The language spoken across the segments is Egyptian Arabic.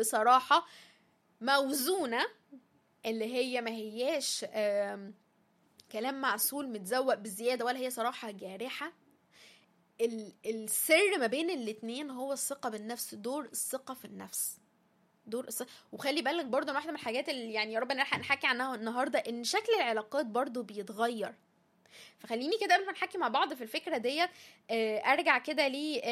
بصراحه موزونه اللي هي ما هياش آم، كلام معسول متزوق بزياده ولا هي صراحه جارحه ال- السر ما بين الاتنين هو الثقه بالنفس دور الثقه في النفس دور الثقة. وخلي بالك برضه إن واحده من الحاجات اللي يعني يا رب نلحق نحكي عنها النهارده ان شكل العلاقات برضه بيتغير فخليني كده قبل ما نحكي مع بعض في الفكره ديت آه، ارجع كده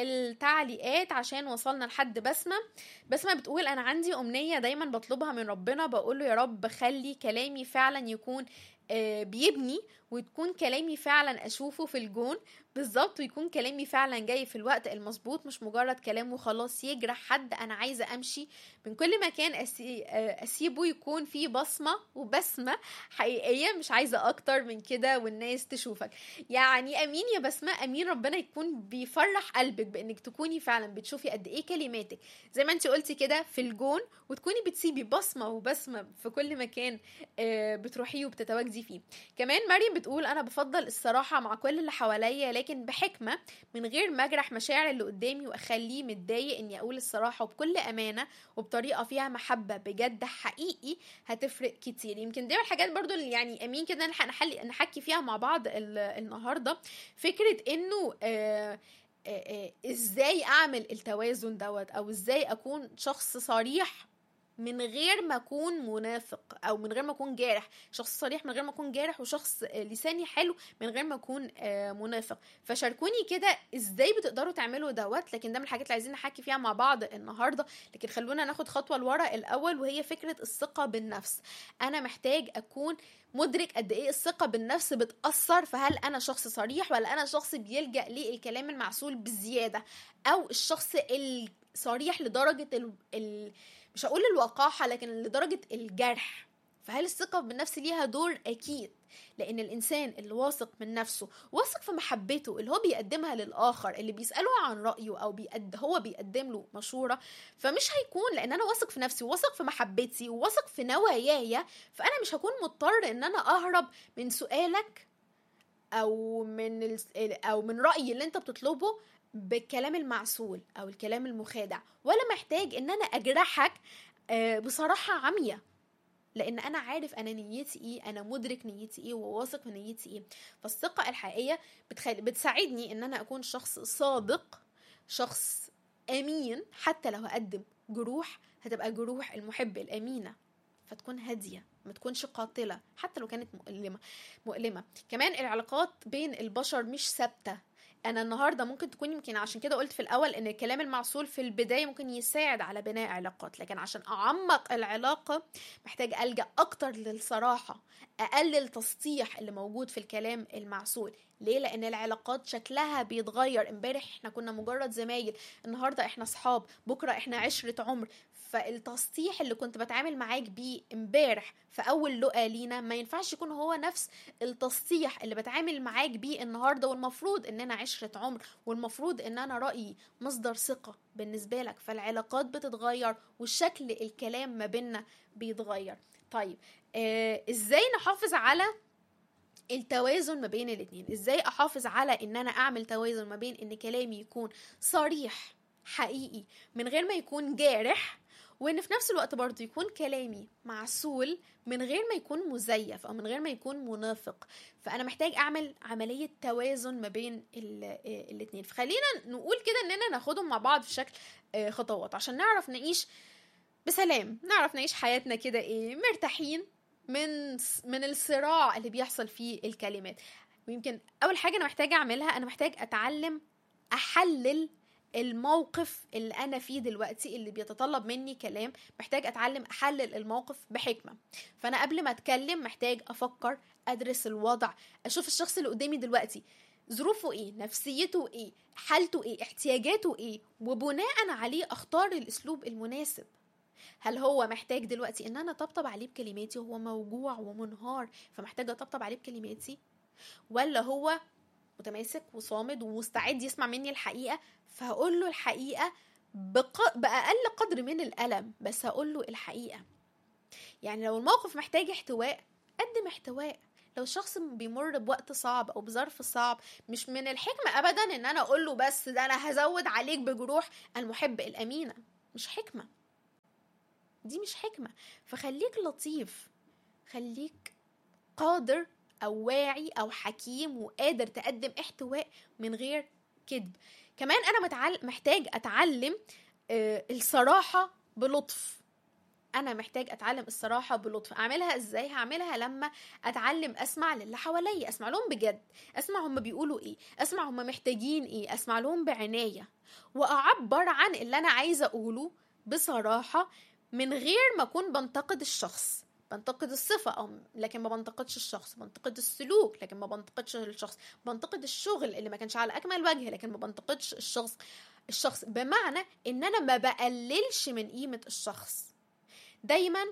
للتعليقات عشان وصلنا لحد بسمه بسمه بتقول انا عندي امنيه دايما بطلبها من ربنا بقول له يا رب خلي كلامي فعلا يكون آه، بيبني وتكون كلامي فعلا اشوفه في الجون بالظبط ويكون كلامي فعلا جاي في الوقت المظبوط مش مجرد كلام وخلاص يجرح حد انا عايزه امشي من كل مكان أسي... آه، اسيبه يكون فيه بصمه وبسمه حقيقيه مش عايزه اكتر من كده والناس تشوفك يعني امين يا بسمه امين ربنا يكون بيفرح قلبك بانك تكوني فعلا بتشوفي قد ايه كلماتك زي ما انت قلتي كده في الجون وتكوني بتسيبي بصمه وبسمه في كل مكان آه، بتروحيه وبتتواجدي فيه كمان مريم بتقول انا بفضل الصراحه مع كل اللي حواليا لكن بحكمه من غير ما اجرح مشاعر اللي قدامي واخليه متضايق اني اقول الصراحه وبكل امانه وبطريقه فيها محبه بجد حقيقي هتفرق كتير يمكن دي من الحاجات برضو اللي يعني امين كده نلحق نحل نحكي فيها مع بعض ال- النهارده فكره انه آه آه، آه، ازاي اعمل التوازن دوت او ازاي اكون شخص صريح من غير ما اكون منافق او من غير ما اكون جارح شخص صريح من غير ما اكون جارح وشخص آه، لساني حلو من غير ما اكون آه، منافق فشاركوني كده ازاي بتقدروا تعملوا دوت لكن ده من الحاجات اللي عايزين نحكي فيها مع بعض النهارده لكن خلونا ناخد خطوه لورا الاول وهي فكره الثقه بالنفس انا محتاج اكون مدرك قد ايه الثقه بالنفس بتاثر فهل انا شخص صريح ولا انا شخص بيلجا للكلام المعسول بزياده او الشخص الصريح لدرجه ال... ال... مش هقول الوقاحه لكن لدرجه الجرح فهل الثقه بالنفس ليها دور اكيد لان الانسان اللي واثق من نفسه واثق في محبته اللي هو بيقدمها للاخر اللي بيساله عن رايه او بيقد هو بيقدم له مشوره فمش هيكون لان انا واثق في نفسي واثق في محبتي وواثق في نواياي فانا مش هكون مضطر ان انا اهرب من سؤالك او من ال... او من رايي اللي انت بتطلبه بالكلام المعسول او الكلام المخادع ولا محتاج ان انا اجرحك آه، بصراحه عمية لان انا عارف انا نيتي ايه انا مدرك نيتي ايه وواثق من نيتي ايه فالثقه الحقيقيه بتخل... بتساعدني ان انا اكون شخص صادق شخص امين حتى لو هقدم جروح هتبقى جروح المحب الامينه فتكون هاديه ما تكونش قاتله حتى لو كانت مؤلمه مؤلمه كمان العلاقات بين البشر مش ثابته انا النهارده ممكن تكون يمكن عشان كده قلت في الاول ان الكلام المعسول في البدايه ممكن يساعد على بناء علاقات لكن عشان اعمق العلاقه محتاج الجا اكتر للصراحه اقلل تسطيح اللي موجود في الكلام المعسول ليه لان العلاقات شكلها بيتغير امبارح احنا كنا مجرد زمايل النهارده احنا صحاب بكره احنا عشره عمر فالتسطيح اللي كنت بتعامل معاك بيه امبارح في اول لقا لينا ما ينفعش يكون هو نفس التسطيح اللي بتعامل معاك بيه النهارده والمفروض ان انا عشره عمر والمفروض ان انا رايي مصدر ثقه بالنسبه لك فالعلاقات بتتغير وشكل الكلام ما بيننا بيتغير طيب آه ازاي نحافظ على التوازن ما بين الاتنين ازاي احافظ على ان انا اعمل توازن ما بين ان كلامي يكون صريح حقيقي من غير ما يكون جارح وان في نفس الوقت برضه يكون كلامي معسول من غير ما يكون مزيف او من غير ما يكون منافق فانا محتاج اعمل عمليه توازن ما بين الاثنين فخلينا نقول كده اننا ناخدهم مع بعض في شكل آه، خطوات عشان نعرف نعيش بسلام نعرف نعيش حياتنا كده ايه مرتاحين من من الصراع اللي بيحصل فيه الكلمات ويمكن اول حاجه انا محتاجه اعملها انا محتاج اتعلم احلل الموقف اللي انا فيه دلوقتي اللي بيتطلب مني كلام محتاج اتعلم احلل الموقف بحكمه فانا قبل ما اتكلم محتاج افكر ادرس الوضع اشوف الشخص اللي قدامي دلوقتي ظروفه ايه نفسيته ايه حالته ايه احتياجاته ايه وبناء عليه اختار الاسلوب المناسب هل هو محتاج دلوقتي ان انا طبطب عليه بكلماتي وهو موجوع ومنهار فمحتاجه اطبطب عليه بكلماتي ولا هو متماسك وصامد ومستعد يسمع مني الحقيقه فهقول له الحقيقه بق... باقل قدر من الالم بس هقول له الحقيقه يعني لو الموقف محتاج احتواء قدم احتواء لو الشخص بيمر بوقت صعب او بظرف صعب مش من الحكمه ابدا ان انا اقول له بس ده انا هزود عليك بجروح المحب الامينه مش حكمه دي مش حكمة فخليك لطيف خليك قادر أو واعي أو حكيم وقادر تقدم احتواء من غير كذب كمان أنا متعل... محتاج أتعلم آه، الصراحة بلطف انا محتاج اتعلم الصراحه بلطف اعملها ازاي هعملها لما اتعلم اسمع للي حواليا اسمع لهم بجد اسمع هم بيقولوا ايه اسمع هم محتاجين ايه اسمع لهم بعنايه واعبر عن اللي انا عايزه اقوله بصراحه من غير ما اكون بنتقد الشخص بنتقد الصفة أو لكن ما بنتقدش الشخص بنتقد السلوك لكن ما بنتقدش الشخص بنتقد الشغل اللي ما كانش على أكمل وجه لكن ما بنتقدش الشخص الشخص بمعنى إن أنا ما بقللش من قيمة الشخص دايما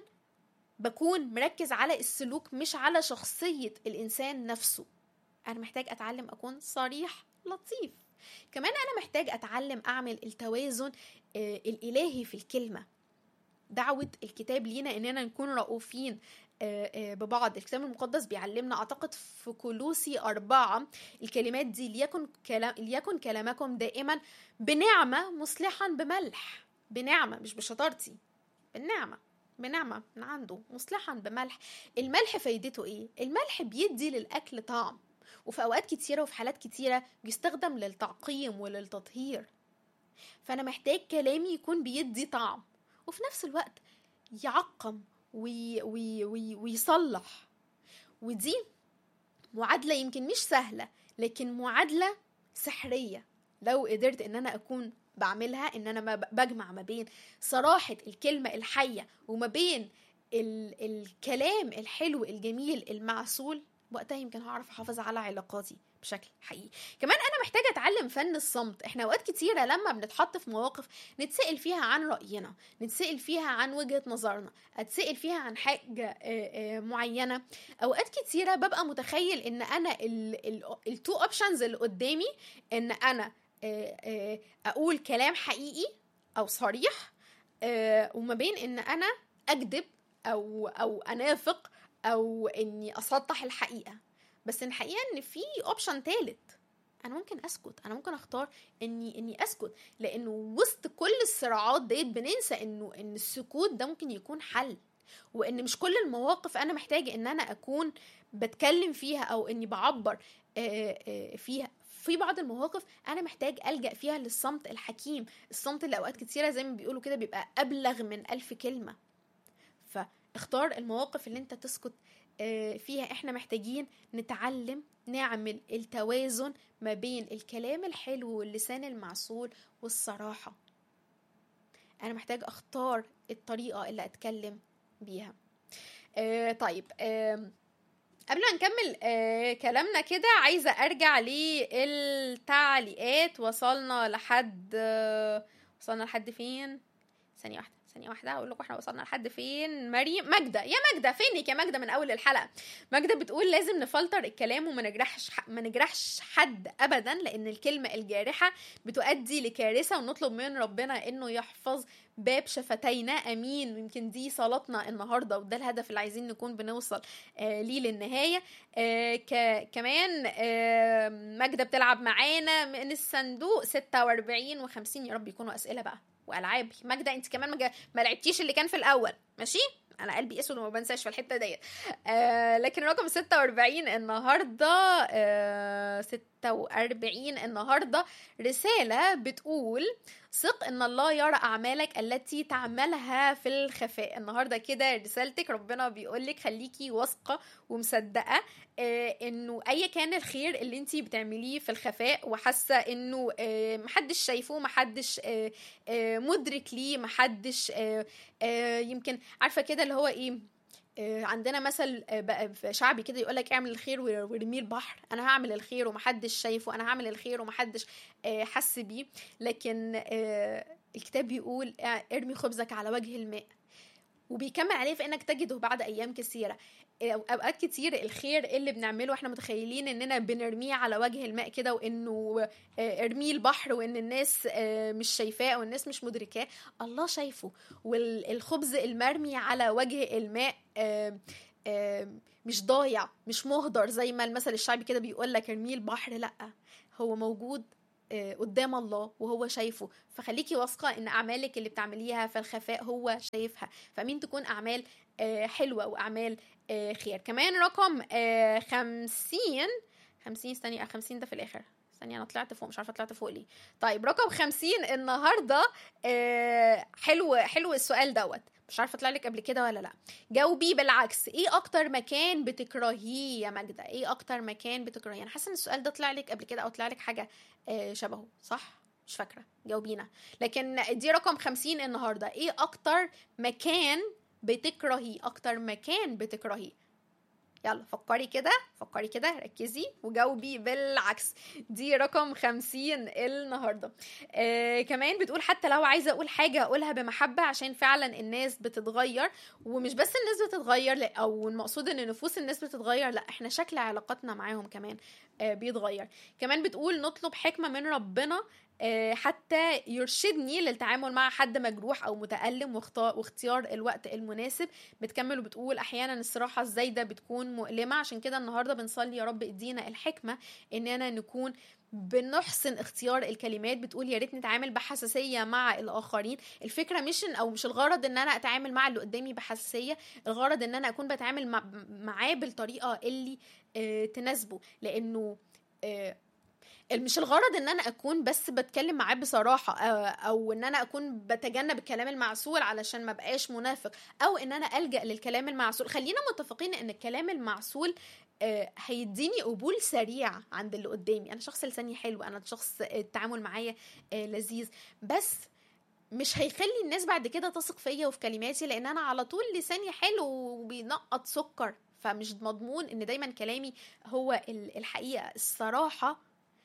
بكون مركز على السلوك مش على شخصية الإنسان نفسه أنا محتاج أتعلم أكون صريح لطيف كمان أنا محتاج أتعلم أعمل التوازن آه الإلهي في الكلمة دعوة الكتاب لينا إننا نكون رؤوفين آه آه ببعض الكتاب المقدس بيعلمنا أعتقد في كولوسي أربعة الكلمات دي ليكن, كلام ليكن كلامكم دائما بنعمة مصلحا بملح بنعمة مش بشطارتي بالنعمة بنعمة من عنده مصلحا بملح الملح فايدته ايه الملح بيدي للاكل طعم وفي اوقات كتيره وفي حالات كتيره بيستخدم للتعقيم وللتطهير فانا محتاج كلامي يكون بيدي طعم وفي نفس الوقت يعقم وي وي وي ويصلح ودي معادله يمكن مش سهله لكن معادله سحريه لو قدرت ان انا اكون بعملها ان انا ما بجمع ما بين صراحة الكلمة الحية وما بين ال الكلام الحلو الجميل المعسول وقتها يمكن هعرف احافظ على علاقاتي بشكل حقيقي كمان انا محتاجه اتعلم فن الصمت احنا اوقات كتيره لما بنتحط في مواقف نتسال فيها عن راينا نتسال فيها عن وجهه نظرنا اتسال فيها عن حاجه معينه اوقات كتيره ببقى متخيل ان انا التو اوبشنز اللي قدامي ان انا اقول كلام حقيقي او صريح وما بين ان انا اكذب او او انافق او اني اسطح الحقيقه بس الحقيقه ان في اوبشن تالت انا ممكن اسكت انا ممكن اختار اني اني اسكت لانه وسط كل الصراعات ديت بننسى انه ان السكوت ده ممكن يكون حل وان مش كل المواقف انا محتاجه ان انا اكون بتكلم فيها او اني بعبر فيها في بعض المواقف انا محتاج الجا فيها للصمت الحكيم الصمت اللي اوقات كتيره زي ما بيقولوا كده بيبقى ابلغ من الف كلمه فاختار المواقف اللي انت تسكت فيها احنا محتاجين نتعلم نعمل التوازن ما بين الكلام الحلو واللسان المعسول والصراحه انا محتاج اختار الطريقه اللي اتكلم بيها آه طيب آه قبل ما نكمل آه كلامنا كده عايزة أرجع للتعليقات وصلنا لحد آه وصلنا لحد فين ثانية واحدة ثانية واحدة أقول لكم احنا وصلنا لحد فين مريم ماجدة يا ماجدة فينك يا ماجدة من أول الحلقة ماجدة بتقول لازم نفلتر الكلام وما نجرحش ما نجرحش حد أبدا لأن الكلمة الجارحة بتؤدي لكارثة ونطلب من ربنا إنه يحفظ باب شفتينا امين يمكن دي صلاتنا النهارده وده الهدف اللي عايزين نكون بنوصل آه ليه للنهايه آه ك- كمان آه ماجده بتلعب معانا من الصندوق 46 و50 يا رب يكونوا اسئله بقى والعاب ماجده انت كمان ما, جا- ما لعبتيش اللي كان في الاول ماشي انا قلبي اسود وما بنساش في الحته ديت آه لكن رقم 46 النهارده آه 46 النهارده رساله بتقول ثق ان الله يرى اعمالك التي تعملها في الخفاء النهارده كده رسالتك ربنا بيقول لك خليكي واثقه ومصدقه آه انه اي كان الخير اللي انت بتعمليه في الخفاء وحاسه انه آه محدش شايفه محدش آه آه مدرك ليه محدش آه آه يمكن عارفه كده اللي هو ايه آه، عندنا مثل آه، بقى في شعبي كده يقول لك اعمل الخير ور- وارميه البحر انا هعمل الخير ومحدش شايفه انا هعمل الخير ومحدش آه، حس بيه لكن آه، الكتاب بيقول اه، ارمي خبزك على وجه الماء وبيكمل عليه فانك تجده بعد ايام كثيره آه، اوقات كتير الخير اللي بنعمله احنا متخيلين اننا بنرميه على وجه الماء كده وانه آه، ارميه البحر وان الناس آه، مش شايفاه والناس مش مدركاه الله شايفه والخبز المرمي على وجه الماء آم، آم، مش ضايع مش مهدر زي ما المثل الشعبي كده بيقول لك ارميه البحر لا هو موجود آه، قدام الله وهو شايفه فخليكي واثقه ان اعمالك اللي بتعمليها في الخفاء هو شايفها فمين تكون اعمال آه، حلوه واعمال آه، خير كمان رقم آه، خمسين خمسين استني آه، خمسين ده في الاخر استني انا طلعت فوق مش عارفه طلعت فوق ليه طيب رقم خمسين النهارده آه، حلو حلو السؤال دوت مش عارفه اطلع لك قبل كده ولا لا جاوبي بالعكس ايه اكتر مكان بتكرهيه يا ماجده ايه اكتر مكان بتكرهيه انا حاسه ان السؤال ده طلع لك قبل كده او طلع لك حاجه آه، شبهه صح مش فاكره جاوبينا لكن دي رقم خمسين النهارده ايه اكتر مكان بتكرهيه اكتر مكان بتكرهيه يلا فكري كده فكري كده ركزي وجاوبي بالعكس دي رقم خمسين النهاردة آه كمان بتقول حتى لو عايزة أقول حاجة أقولها بمحبة عشان فعلا الناس بتتغير ومش بس الناس بتتغير لا أو المقصود إن نفوس الناس بتتغير لا إحنا شكل علاقاتنا معاهم كمان آه بيتغير كمان بتقول نطلب حكمة من ربنا آه، حتى يرشدني للتعامل مع حد مجروح او متألم واختا- واختيار الوقت المناسب بتكمل وبتقول احيانا الصراحه الزايده بتكون مؤلمه عشان كده النهارده بنصلي يا رب ادينا الحكمه اننا نكون بنحسن اختيار الكلمات بتقول يا ريت نتعامل بحساسيه مع الاخرين الفكره مش إن او مش الغرض ان انا اتعامل مع اللي قدامي بحساسيه الغرض ان انا اكون بتعامل مع معاه بالطريقه اللي آه، تناسبه لانه آه، مش الغرض ان انا اكون بس بتكلم معاه بصراحه آه، او ان انا اكون بتجنب الكلام المعسول علشان ما بقاش منافق او ان انا الجا للكلام المعسول خلينا متفقين ان الكلام المعسول آه، هيديني قبول سريع عند اللي قدامي انا شخص لساني حلو انا شخص التعامل معايا آه، لذيذ بس مش هيخلي الناس بعد كده تثق فيا وفي كلماتي لان انا على طول لساني حلو وبينقط سكر فمش مضمون ان دايما كلامي هو ال- الحقيقه الصراحه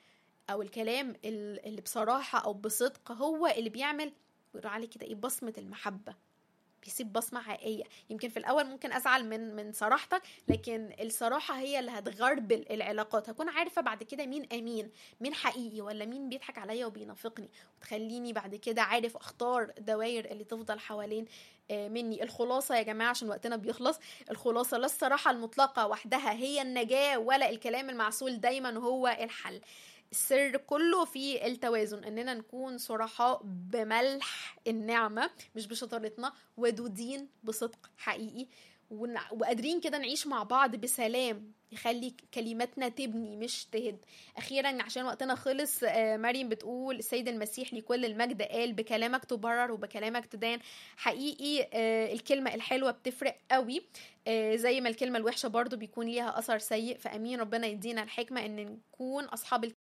او الكلام ال- اللي بصراحه او بصدق هو اللي بيعمل بيقولوا عليه كده ايه بصمه المحبه بيسيب بصمه حقيقيه يمكن في الاول ممكن ازعل من من صراحتك لكن الصراحه هي اللي هتغربل العلاقات هكون عارفه بعد كده مين امين مين حقيقي ولا مين بيضحك عليا وبينافقني وتخليني بعد كده عارف اختار دوائر اللي تفضل حوالين آه، مني الخلاصة يا جماعة عشان وقتنا بيخلص الخلاصة لا الصراحة المطلقة وحدها هي النجاة ولا الكلام المعسول دايما هو الحل السر كله في التوازن اننا نكون صرحاء بملح النعمه مش بشطارتنا ودودين بصدق حقيقي ون- وقادرين كده نعيش مع بعض بسلام يخلي كلماتنا تبني مش تهد اخيرا عشان وقتنا خلص آه، مريم بتقول السيد المسيح لكل المجد قال بكلامك تبرر وبكلامك تدان حقيقي آه، الكلمه الحلوه بتفرق قوي آه، زي ما الكلمه الوحشه برضو بيكون ليها اثر سيء فامين ربنا يدينا الحكمه ان نكون اصحاب